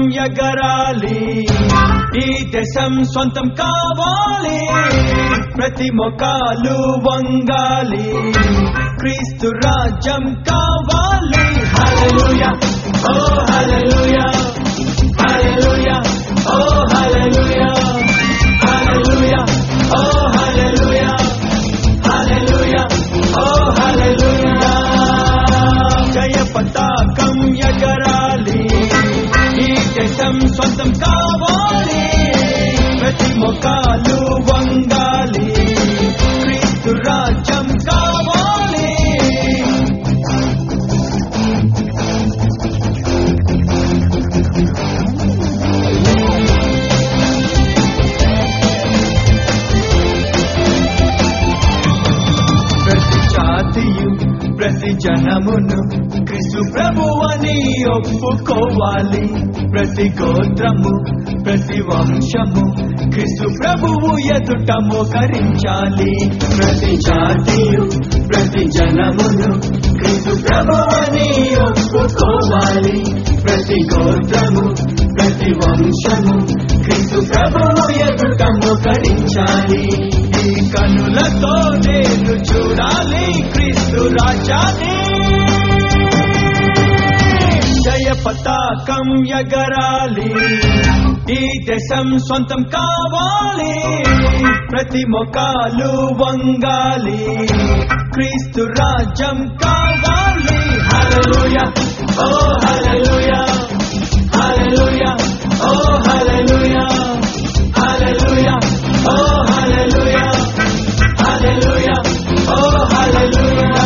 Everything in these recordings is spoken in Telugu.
ఎగరాలి ఈ దేశం సొంతం కావాలి ప్రతి మొకాలు వంగాలి క్రీస్తు రాజ్యం కావాలి హల్లెలూయా ఓ హల్లెలూయా హల్లెలూయా ఓ హల్లెలూయా హల్లెలూయా ఓ హల్లెలూయా హల్లెలూయా ఓ హల్లెలూయా జయ పతాకం ఎగరాలి ఈ దేశం సొంతం కావాలి ప్రతి మొకాలు వంగాలి క్రీస్తు రాజ్యం కావాలి ప్రతి జాతియు ప్రతి జనమును క్రీస్తు ప్రభువని ఒప్పుకోవాలి ప్రతి గోత్రము ప్రతి వంశము క్రీస్తు ప్రభువు ఎదుట మోకరించాలి ప్రతి జాతియు ప్రతి జనమును క్రీస్తు ప్రభువని ఒప్పుకోవాలి ప్రతి గోత్రము ప్రతి వంశము క్రీస్తు ప్రభువు ఎదుట మోకరించాలి ఈ కనులతో నేను చూడాలి క్రీస్తు రాజాని జయ పతాకం ఎగరాలి ఈ దేశం సొంతం కావాలి ప్రతి మొకాలు వంగాలి క్రీస్తు రాజ్యం కావాలి హల్లెలూయా ఓ హల్లెలూయా హల్లెలూయా ఓ హల్లెలూయా హల్లెలూయా ఓ హల్లెలూయా హల్లెలూయా ఓ హల్లెలూయా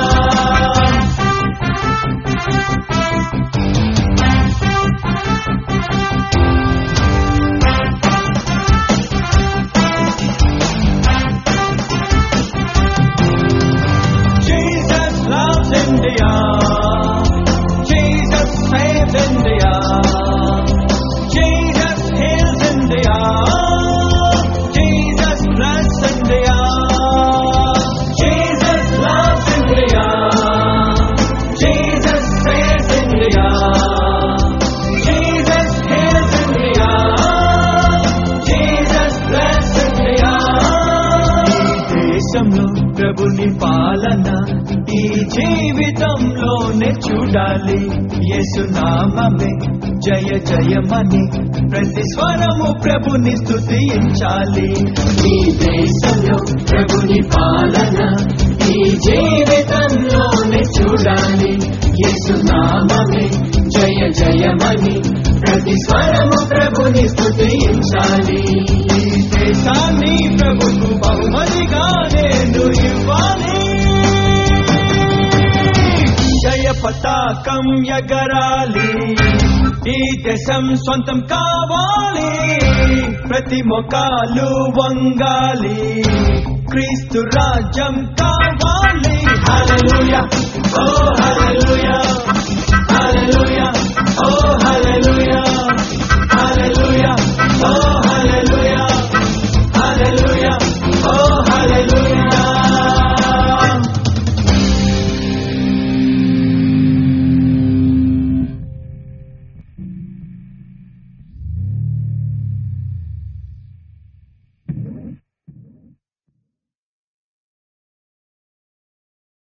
Jesus loves India. Jesus saves India. Jesus heals India. Jesus bless India. Jesus loves India. Jesus saves India. Jesus heals India. Jesus bless India. ఈ దేశంలో ప్రభుని పాలన ఈ జీవితంలోనే చూడాలి యేసునామమే జయ జయమని ప్రతి స్వరము ప్రభుని స్తుతించాలి ఈ దేశంలో ప్రభుని పాలన ఈ జీవితంలోనే చూడాలి యేసునామమే జయ జయమని ప్రతి స్వరము ప్రభుని స్తుతించాలి ఈ దేశాన్ని ప్రభుకు బహుమతిగా నేను ఇవ్వాలి జయ పతాకం ఎగరాలి ఈ దేశం సొంతం కావాలి ప్రతి మొకాలు వంగాలి క్రీస్తు రాజ్యం కావాలి హల్లెలూయా ఓ హల్లెలూయా హల్లెలూయా ఓ హల్లెలూయా